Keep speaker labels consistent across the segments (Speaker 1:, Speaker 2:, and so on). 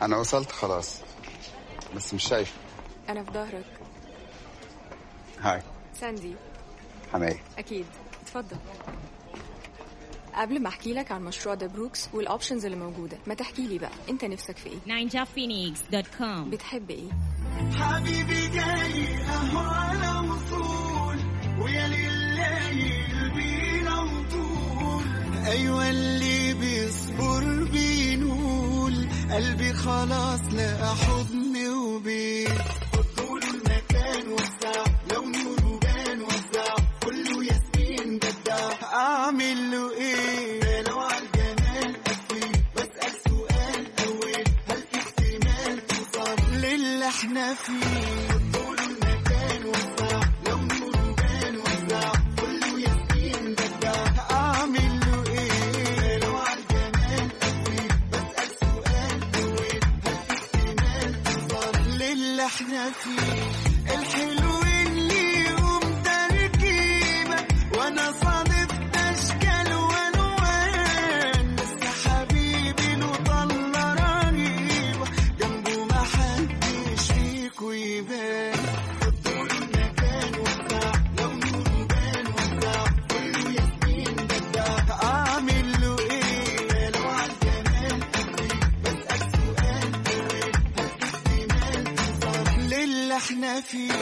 Speaker 1: انا وصلت خلاص بس مش شايف
Speaker 2: أنا في ظهرك
Speaker 1: هاي
Speaker 2: ساندي
Speaker 1: حماية
Speaker 2: أكيد اتفضل قبل ما احكي لك عن مشروع ذا بروكس والاوبشنز اللي موجوده ما تحكي لي بقى انت نفسك في ايه
Speaker 3: ninjaphoenix.com
Speaker 2: بتحب ايه
Speaker 4: حبيبي جاي اهو على وصول ويا لليل بينا وطول ايوه اللي بيصبر بينول قلبي خلاص لقى حضن وبيت طول المكان وسع لو نوره بان وسع كله ياسمين بدع اعمل له ايه لو على الجمال قفل بسأل سؤال اول هل في احتمال توصل للي احنا فيه طول المكان وسع لو نوره بان وسع كله ياسمين بدع اعمل له ايه لو على الجمال قفل بسأل سؤال اول هل في احتمال توصل للي احنا فيه الحلو اللي يقوم تركيبك وانا صادف اشكال والوان بس حبيبي له طلة رهيبة جنبه ما حدش فيكو يبان طول المكان وبتاع لو نوره بان وبتاع كله ياسمين بدع اعمل له ايه لو على الجمال قدي بسأل سؤال اول هل احتمال توصل للي احنا فيه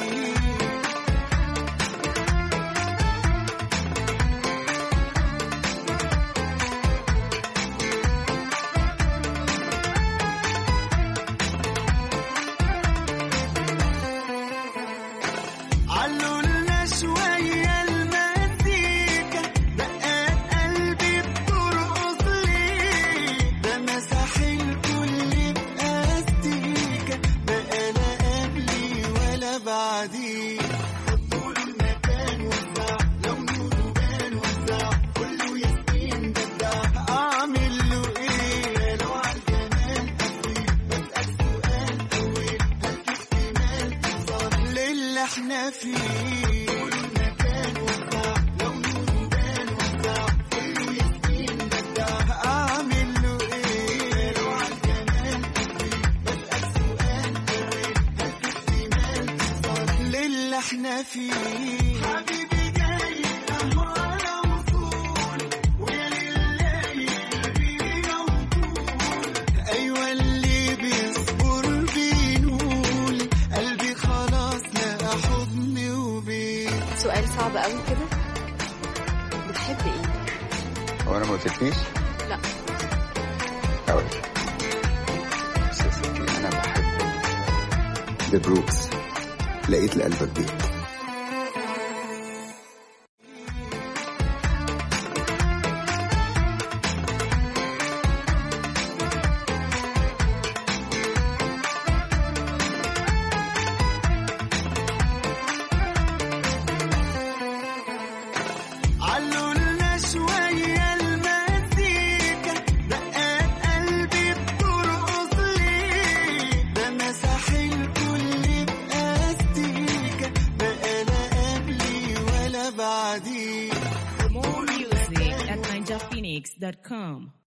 Speaker 4: علولنا شوية المزيكا دقات قلبي بترقص ليه ده مسح الكل بأستيكا بقى لا قبلي ولا بعديه طول المكان وسع لو نوره بان وسع كله ياسمين بدع أعمل له إيه لو على الجمال قصدي بسأل سؤال أول هل في احتمال توصل للي احنا فيه طول المكان وسع لو نوره بان وسع كله ياسمين بدع أعمل له إيه لو على الجمال قصدي بسأل سؤال أول هل في احتمال توصل للي احنا فيه حبيبي جاي اهو على وصول ويا لليل بينا وطول ايوه اللي بيصبر بينول قلبي خلاص لقى حضن وبيت
Speaker 2: سؤال صعب قوي كده بتحب ايه
Speaker 1: هو انا ما قلتلكيش
Speaker 2: لا
Speaker 1: هقول بس يا ستي انا بحب ذا بروكس لقيت لقلبك بيت
Speaker 4: علولنا شوية المزيكا دقات قلبي بترقص ليه ده مسح الكل بأستيكا بقى لا قبلي ولا بعديه
Speaker 3: More music at ninjaphoenix.com